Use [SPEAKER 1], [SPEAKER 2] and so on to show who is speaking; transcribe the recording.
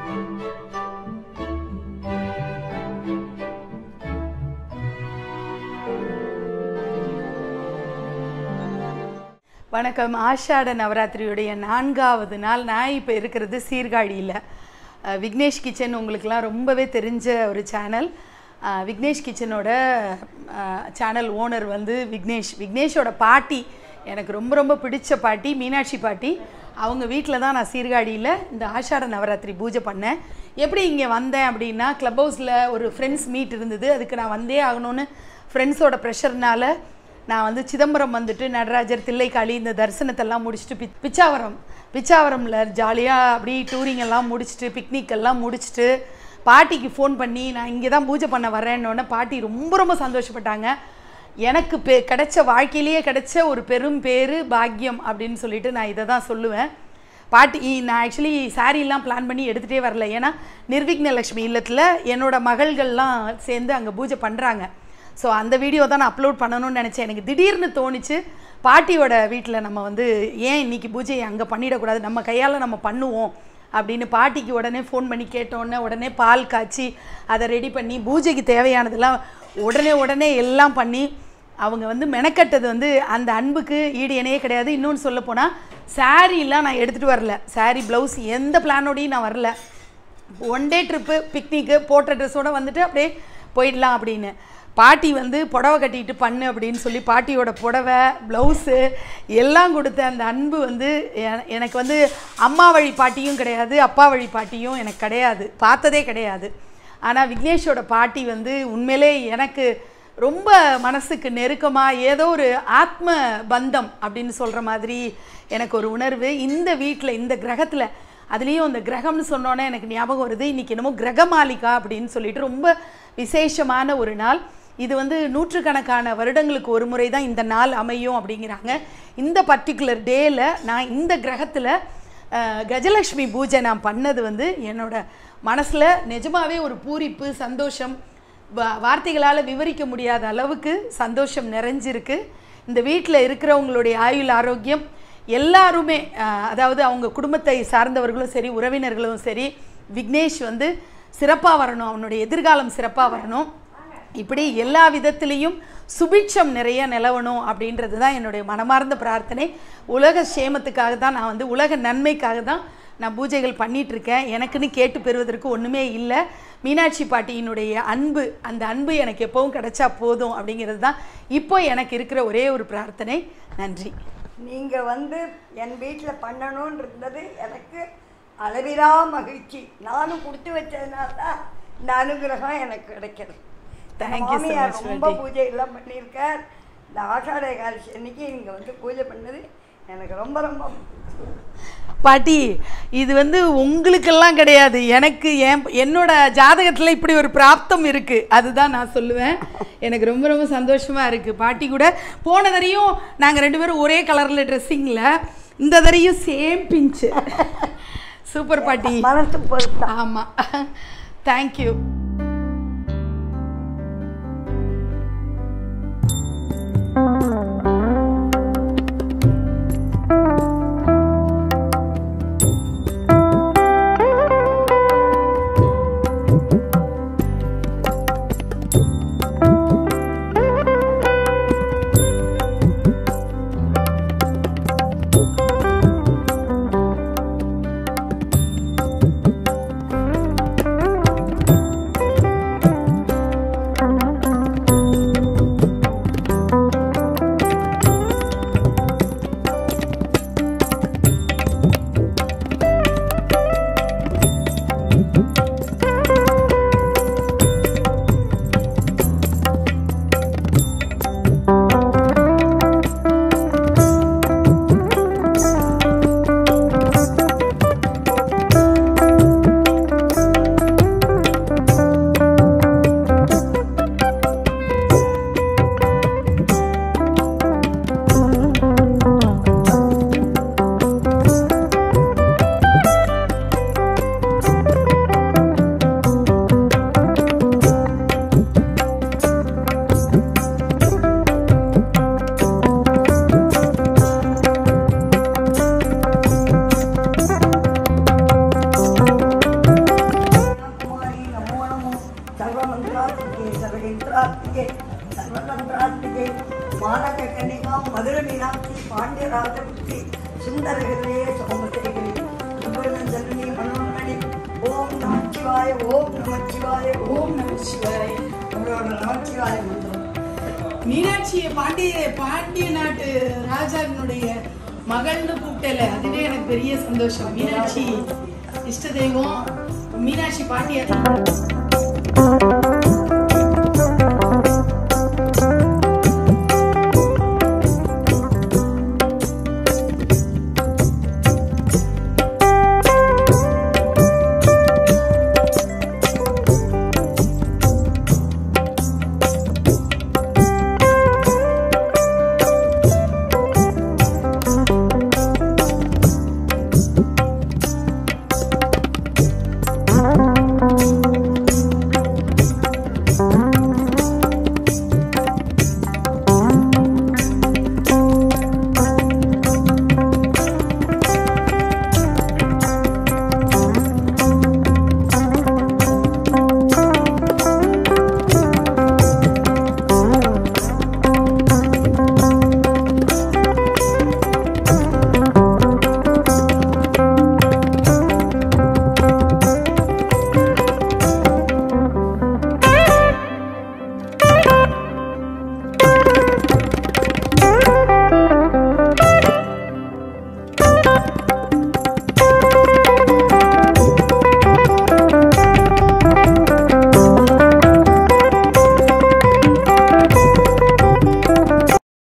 [SPEAKER 1] வணக்கம் ஆஷாட நவராத்திரியுடைய நான்காவது நாள் நான் இப்போ இருக்கிறது சீர்காழியில் அஹ், விக்னேஷ் கிச்சன் உங்களுக்கெல்லாம் ரொம்பவே தெரிஞ்ச ஒரு சேனல் அஹ், விக்னேஷ் கிச்சனோட சேனல் ஓனர் வந்து விக்னேஷ் விக்னேஷோட பாட்டி எனக்கு ரொம்ப ரொம்ப பிடிச்ச பாட்டி மீனாட்சி பாட்டி அவங்க வீட்டில் தான் நான் சீர்காழியில் இந்த ஆஷாட நவராத்திரி பூஜை பண்ணேன் எப்படி இங்கே வந்தேன் அப்படின்னா க்ளப் ஹவுஸில் ஒரு ஃப்ரெண்ட்ஸ் மீட் இருந்தது அதுக்கு நான் வந்தே ஆகணும்னு ஃப்ரெண்ட்ஸோட ப்ரெஷர்னால நான் வந்து சிதம்பரம் வந்துட்டு நடராஜர் தில்லைக்காளி இந்த தரிசனத்தெல்லாம் முடிச்சுட்டு பி பிச்சாவரம் பிச்சாவரமில் ஜாலியாக அப்படி டூரிங் எல்லாம் முடிச்சுட்டு பிக்னிக் எல்லாம் முடிச்சுட்டு பாட்டிக்கு ஃபோன் பண்ணி நான் இங்கே தான் பூஜை பண்ண வரேன்னொன்னே பாட்டி ரொம்ப ரொம்ப சந்தோஷப்பட்டாங்க எனக்கு பெ கிடைச்ச வாழ்க்கையிலேயே கிடைச்ச ஒரு பெரும் பேரு பாக்கியம் அப்படின்னு சொல்லிட்டு நான் இதை தான் சொல்லுவேன் பாட்டி நான் ஆக்சுவலி சாரீலாம் பிளான் பண்ணி எடுத்துகிட்டே வரல ஏன்னா நிர்விக்ன லக்ஷ்மி இல்லத்தில் என்னோட மகள்கள்லாம் சேர்ந்து அங்கே பூஜை பண்ணுறாங்க ஸோ அந்த வீடியோ தான் நான் அப்லோட் பண்ணணும்னு நினச்சேன் எனக்கு திடீர்னு தோணுச்சு பாட்டியோட வீட்டில் நம்ம வந்து ஏன் இன்னைக்கு பூஜையை அங்கே பண்ணிடக்கூடாது நம்ம கையால் நம்ம பண்ணுவோம் அப்படின்னு பாட்டிக்கு உடனே ஃபோன் பண்ணி கேட்டோன்னே உடனே பால் காய்ச்சி அதை ரெடி பண்ணி பூஜைக்கு தேவையானதெல்லாம் உடனே உடனே எல்லாம் பண்ணி அவங்க வந்து மெனக்கட்டது வந்து அந்த அன்புக்கு ஈடு இணையே கிடையாது இன்னொன்று சொல்ல போனால் சாரீலாம் நான் எடுத்துகிட்டு வரல saree ப்ளவுஸ் எந்த பிளானோடையும் நான் வரல ஒன் டே ட்ரிப்பு பிக்னிக்கு போட்ட ட்ரெஸ்ஸோடு வந்துட்டு அப்படியே போயிடலாம் அப்படின்னு பாட்டி வந்து புடவை கட்டிட்டு பண்ணு அப்படின்னு சொல்லி பாட்டியோட புடவை ப்ளவுஸு எல்லாம் கொடுத்த அந்த அன்பு வந்து எ- எனக்கு வந்து அம்மா வழி பாட்டியும் கிடையாது அப்பா வழி பாட்டியும் எனக்கு கிடையாது பார்த்ததே கிடையாது ஆனால் விக்னேஷோட பாட்டி வந்து உண்மையிலே எனக்கு ரொம்ப மனசுக்கு நெருக்கமாக ஏதோ ஒரு ஆத்ம பந்தம் அப்படின்னு சொல்கிற மாதிரி எனக்கு ஒரு உணர்வு இந்த வீட்டில் இந்த கிரகத்தில் அதுலேயும் அந்த கிரகம்னு சொன்னோன்னே எனக்கு ஞாபகம் வருது இன்றைக்கி என்னமோ கிரகமாலிகா அப்படின்னு சொல்லிட்டு ரொம்ப விசேஷமான ஒரு நாள் இது வந்து நூற்றுக்கணக்கான வருடங்களுக்கு ஒரு முறை தான் இந்த நாள் அமையும் அப்படிங்கிறாங்க இந்த பர்டிகுலர் டேயில் நான் இந்த கிரகத்தில் அஹ், கஜலக்ஷ்மி பூஜை நான் பண்ணது வந்து என்னோட மனசில் நிஜமாவே ஒரு பூரிப்பு சந்தோஷம் வா- வார்த்தைகளால் விவரிக்க முடியாத அளவுக்கு சந்தோஷம் நிறைஞ்சிருக்கு இந்த வீட்டில் இருக்கிறவங்களுடைய ஆயுள் ஆரோக்கியம் எல்லாருமே அஹ், அதாவது அவங்க குடும்பத்தை சார்ந்தவர்களும் சரி உறவினர்களும் சரி விக்னேஷ் வந்து சிறப்பாக வரணும் அவனுடைய எதிர்காலம் சிறப்பாக வரணும் இப்படி எல்லா விதத்திலையும் சுபிட்சம் நிறைய நிலவணும் அப்படின்றது தான் என்னுடைய மனமார்ந்த பிரார்த்தனை உலக சேமத்துக்காக தான் நான் வந்து உலக நன்மைக்காக தான் நான் பூஜைகள் பண்ணிட்டு இருக்கேன் எனக்குன்னு கேட்டு பெறுவதற்கு ஒன்றுமே இல்லை மீனாட்சி பாட்டியினுடைய அன்பு அந்த அன்பு எனக்கு எப்பவும் கிடைச்சா போதும் அப்படிங்கிறது தான் இப்போ எனக்கு இருக்கிற ஒரே ஒரு பிரார்த்தனை நன்றி
[SPEAKER 2] நீங்கள் வந்து என் வீட்டில் பண்ணணும்னு இருந்தது எனக்கு அளவிலா மகிழ்ச்சி நானும் கொடுத்து வச்சதுனால தான் இந்த அனுகிரகம் எனக்கு கிடைக்கிறது எங்க
[SPEAKER 1] Thank you so
[SPEAKER 2] மாமியார்
[SPEAKER 1] much,
[SPEAKER 2] ரொம்ப
[SPEAKER 1] Vati.
[SPEAKER 2] பூஜை எல்லாம் பண்ணியிருக்கார் இந்த ஆஷாட ஏகாதசி அன்னைக்கு இங்கே வந்து பூஜை பண்ணது எனக்கு ரொம்ப ரொம்ப
[SPEAKER 1] பாட்டி இது வந்து உங்களுக்கெல்லாம் கிடையாது எனக்கு என் என்னோட ஜாதகத்தில் இப்படி ஒரு பிராப்தம் இருக்குது அதுதான் நான் சொல்லுவேன் எனக்கு ரொம்ப ரொம்ப சந்தோஷமாக இருக்குது பாட்டி கூட போன தரையும் நாங்கள் ரெண்டு பேரும் ஒரே கலரில் ட்ரெஸ்ஸிங்கில் இந்த தரையும் சேம் பிஞ்சு சூப்பர் பாட்டி
[SPEAKER 2] மனசு பொறுத்தா
[SPEAKER 1] ஆமாம் தேங்க்யூ
[SPEAKER 2] ஓம் மதுரை மீனாட்சி பாண்டியராஜபுத்தி சுந்தரகிரியே சோமசேகரி ஜனனி மனோன்மணி ஓம் நமச்சிவாய ஓம் நமச்சிவாய
[SPEAKER 1] ஓம் நம சிவாய
[SPEAKER 2] அவரோட நமச்சிவாய மந்திரம்
[SPEAKER 1] மீனாட்சி பாண்டிய பாண்டிய நாட்டு ராஜாவினுடைய மகள்னு கூப்பிட்டல அதுவே எனக்கு பெரிய சந்தோஷம் மீனாட்சி இஷ்ட தெய்வம் மீனாட்சி பாண்டியர்